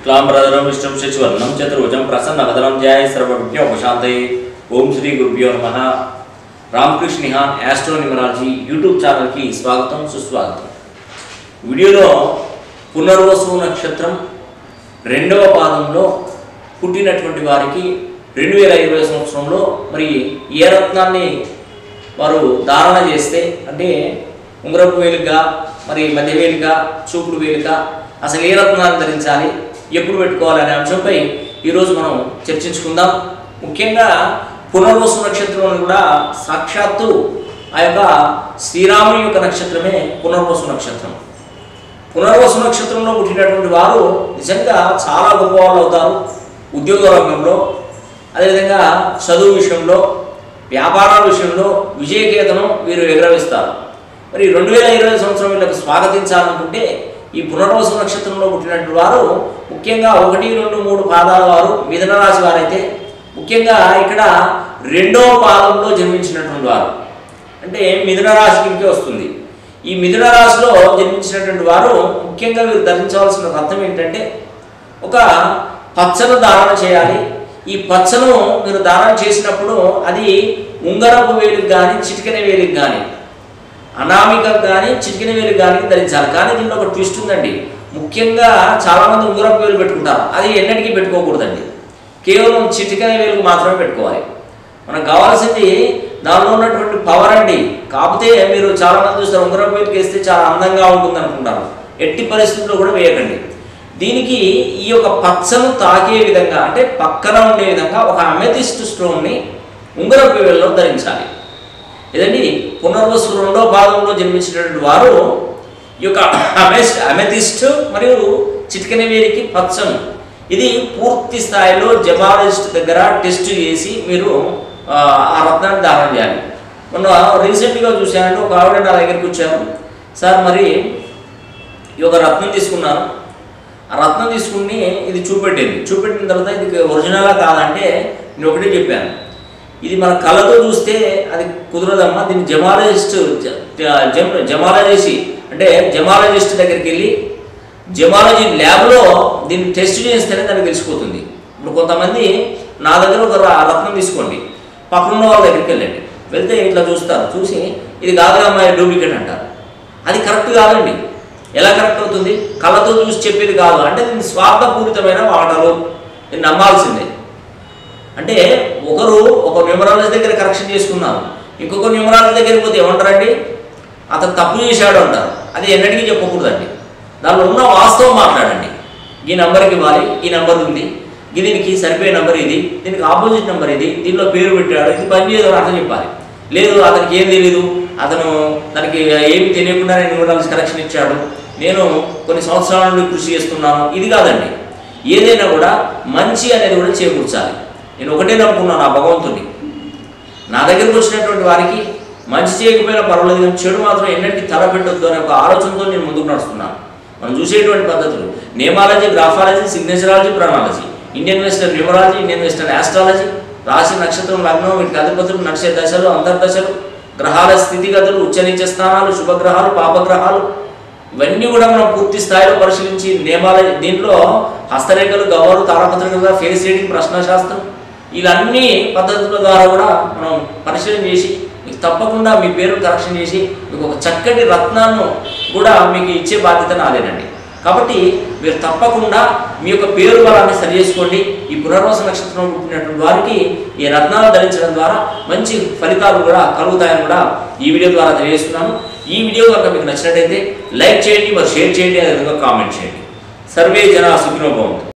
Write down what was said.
శుక్లాంబరధరం విష్ణుం శశివర్ణం చతుర్భుజం ప్రసన్నవదనం ధ్యాయ సర్వవిజ్ఞోపశాంతయే ఓం శ్రీ గురుభ్యో నమ రామకృష్ణ నిహాన్ యాస్ట్రో న్యూమరాలజీ యూట్యూబ్ ఛానల్కి స్వాగతం సుస్వాగతం వీడియోలో పునర్వసు నక్షత్రం రెండవ పాదంలో పుట్టినటువంటి వారికి రెండు వేల ఇరవై సంవత్సరంలో మరి ఏ రత్నాన్ని వారు ధారణ చేస్తే అంటే ఉంగరపు వేలుగా మరి మధ్య వేలిక చూపుడు వేలిక అసలు ఏ రత్నాన్ని ధరించాలి ఎప్పుడు పెట్టుకోవాలి అనే అంశంపై ఈరోజు మనం చర్చించుకుందాం ముఖ్యంగా పునర్వసు నక్షత్రం కూడా సాక్షాత్తు ఆ యొక్క శ్రీరాముని యొక్క నక్షత్రమే పునర్వసు నక్షత్రం పునర్వసు నక్షత్రంలో పుట్టినటువంటి వారు నిజంగా చాలా గొప్ప వాళ్ళు అవుతారు ఉద్యోగ రంగంలో అదేవిధంగా చదువు విషయంలో వ్యాపారాల విషయంలో విజయకేతనం వీరు ఎగరవేస్తారు మరి రెండు వేల ఇరవై సంవత్సరం వీళ్ళకి స్వాగతించాలనుకుంటే ఈ పునర్వసు నక్షత్రంలో పుట్టినటువంటి వారు ముఖ్యంగా ఒకటి రెండు మూడు పాదాల వారు మిథున రాశి వారైతే ముఖ్యంగా ఇక్కడ రెండవ పాదంలో జన్మించినటువంటి వారు అంటే మిథున రాశి కిందకే వస్తుంది ఈ మిథున రాశిలో జన్మించినటువంటి వారు ముఖ్యంగా వీరు ధరించవలసిన రథం ఏంటంటే ఒక పచ్చను ధారణ చేయాలి ఈ పచ్చను మీరు ధారణ చేసినప్పుడు అది ఉంగరపు వేలికి కానీ చిటికెన వేలికి కానీ అనామికకు కానీ చిటికెన వేలికి కానీ ధరించాలి కానీ దీంట్లో ఒక ట్విస్ట్ ఉందండి ముఖ్యంగా చాలామంది ఉంగరపు వేలు పెట్టుకుంటారు అది ఎన్నటికీ పెట్టుకోకూడదండి కేవలం చిటికెన వేలుకు మాత్రమే పెట్టుకోవాలి మనకు కావాల్సింది దానిలో ఉన్నటువంటి పవర్ అండి కాకపోతే మీరు చాలా మంది చూస్తారు ఉంగరం వేలుకి వేస్తే చాలా అందంగా ఉంటుంది అనుకుంటారు ఎట్టి పరిస్థితుల్లో కూడా వేయకండి దీనికి ఈ యొక్క పచ్చను తాకే విధంగా అంటే పక్కన ఉండే విధంగా ఒక అమెథిస్ట్ స్టోన్ని ఉంగరపు వేలలో ధరించాలి ఇదండి పునర్వసు రెండో భాగంలో జన్మించినటువంటి వారు ఈ యొక్క అమెస్ అమెథిస్ట్ మరియు చిటికెన వేలికి పచ్చను ఇది పూర్తి స్థాయిలో జమాలజిస్ట్ దగ్గర టెస్ట్ చేసి మీరు ఆ, ఆ రత్నాన్ని ధారణ చేయాలి మొన్న రీసెంట్గా చూశానంటే ఒక ఆవిడ నా దగ్గరికి వచ్చారు సార్ మరి ఈ ఒక రత్నం తీసుకున్నాను ఆ రత్నం తీసుకుని ఇది చూపెట్టింది చూపెట్టిన తర్వాత ఇది ఒరిజినలా కాదంటే నేను ఒకటే చెప్పాను ఇది మన కళ్ళతో చూస్తే అది కుదరదమ్మా దీన్ని జమాలజిస్ట్ జమ్ జమాలజీ అంటే జమాలజిస్ట్ దగ్గరికి వెళ్ళి జమాలజీ ల్యాబ్లో దీన్ని టెస్ట్ చేస్తేనే దానికి తెలిసిపోతుంది ఇప్పుడు కొంతమంది నా దగ్గర ఒక ర- రత్నం తీసుకోండి పక్కనున్న వాళ్ళ దగ్గరికి వెళ్ళండి వెళ్తే ఇట్లా చూస్తారు చూసి ఇది కాదుగా అమ్మాయి డూప్లికేట్ అంటారు అది కరెక్ట్ కాదండి ఎలా కరెక్ట్ అవుతుంది కళ్ళతో చూసి చెప్పేది కాదు అంటే దీన్ని స్వార్థపూరితమైన మాటలు దీన్ని నమ్మాల్సిందే అంటే ఒకరు ఒక న్యూమరాలజీ దగ్గర కరెక్షన్ చేసుకున్నారు ఇంకొక న్యూమరాలజీ దగ్గరికి పోతే ఏమంటారండి అతను తప్పు చేశాడు అంటారు అది ఎన్నటికీ చెప్పకూడదండి దానిలో ఉన్న వాస్తవం మాట్లాడండి ఈ నెంబర్కి ఇవ్వాలి ఈ నెంబర్ ఉంది ఈ దీనికి సరిపోయే నెంబర్ ఇది దీనికి ఆపోజిట్ నెంబర్ ఇది దీనిలో పేరు పెట్టాడు ఇది పని చేయదు అర్థం చెప్పాలి లేదు అతనికి ఏం తెలియదు అతను తనకి ఏమి తెలియకుండానే న్యూమరాలజీ కరెక్షన్ ఇచ్చాడు నేను కొన్ని సంవత్సరాల నుండి కృషి చేస్తున్నాను ఇది కాదండి ఏదైనా కూడా మంచి అనేది కూడా చేకూర్చాలి నేను ఒకటే నమ్ముకున్నాను ఆ భగవంతుడిని నా దగ్గరకు వచ్చినటువంటి వారికి మంచి చేయకపోయినా పర్వాలేదు కానీ చెడు మాత్రం ఎన్నటికీ తలపెట్టొద్దు అనే ఒక ఆలోచనతో నేను ముందుకు నడుస్తున్నాను మనం చూసేటువంటి పద్ధతులు నేమాలజీ గ్రాఫాలజీ సిగ్నేచరాలజీ ప్రాణాలజీ Indian western numerology Indian western astrology రాశి నక్షత్రం లగ్నం వీటికి అధిపతులు నడిచే దశలు అంతర్దశలు గ్రహాల స్థితిగతులు ఉచ్చరించే స్థానాలు శుభగ్రహాలు పాపగ్రహాలు ఇవన్నీ కూడా మనం పూర్తి స్థాయిలో పరిశీలించి నియమాల దీంట్లో హస్తరేఖలు గవ్వలు తాళపత్రికలుగా ఫేస్ రీడింగ్ ప్రశ్నశాస్త్రం ఇవన్నీ పద్ధతుల ద్వారా కూడా మనం పరిశీలన చేసి మీకు తప్పకుండా మీ పేరు కరెక్షన్ చేసి మీకు ఒక చక్కటి రత్నాన్ని కూడా మీకు ఇచ్చే బాధ్యత నాదేనండి కాబట్టి మీరు తప్పకుండా మీ యొక్క పేరు బలాన్ని సరి చేసుకోండి ఈ పునర్వస నక్షత్రంలో పుట్టినటువంటి వారికి ఈ రత్నాలు ధరించడం ద్వారా మంచి ఫలితాలు కూడా కలుగుతాయని కూడా ఈ వీడియో ద్వారా తెలియజేస్తున్నాను ఈ వీడియో కనుక మీకు నచ్చినట్టయితే లైక్ చేయండి మరి షేర్ చేయండి అదేవిధంగా కామెంట్ చేయండి సర్వే జన సుఖినోభవంతు